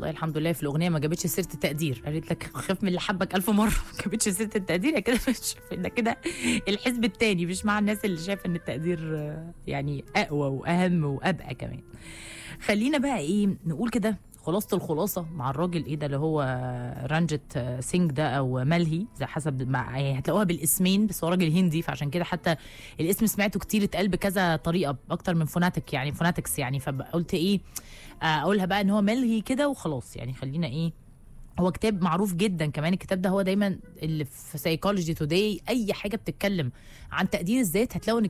والله الحمد لله في الاغنيه ما جابتش سيره التقدير قالت لك خاف من اللي حبك الف مره ما جابتش سيره التقدير يا كده مش ده كده الحزب التاني مش مع الناس اللي شايفه ان التقدير آه، يعني اقوى واهم وابقى كمان خلينا بقى ايه نقول كده خلاصة الخلاصة مع الراجل ايه ده اللي هو رانجت سينج ده او ملهي زي حسب مع يعني هتلاقوها بالاسمين بس هو راجل هندي فعشان كده حتى الاسم سمعته كتير اتقال بكذا طريقة اكتر من فوناتك يعني فوناتكس يعني فقلت ايه آه، اقولها بقى ان هو ملهي كده وخلاص يعني خلينا ايه هو كتاب معروف جدا كمان الكتاب ده هو دايما اللي في سايكولوجي توداي اي حاجه بتتكلم عن تقدير الذات هتلاقوا ان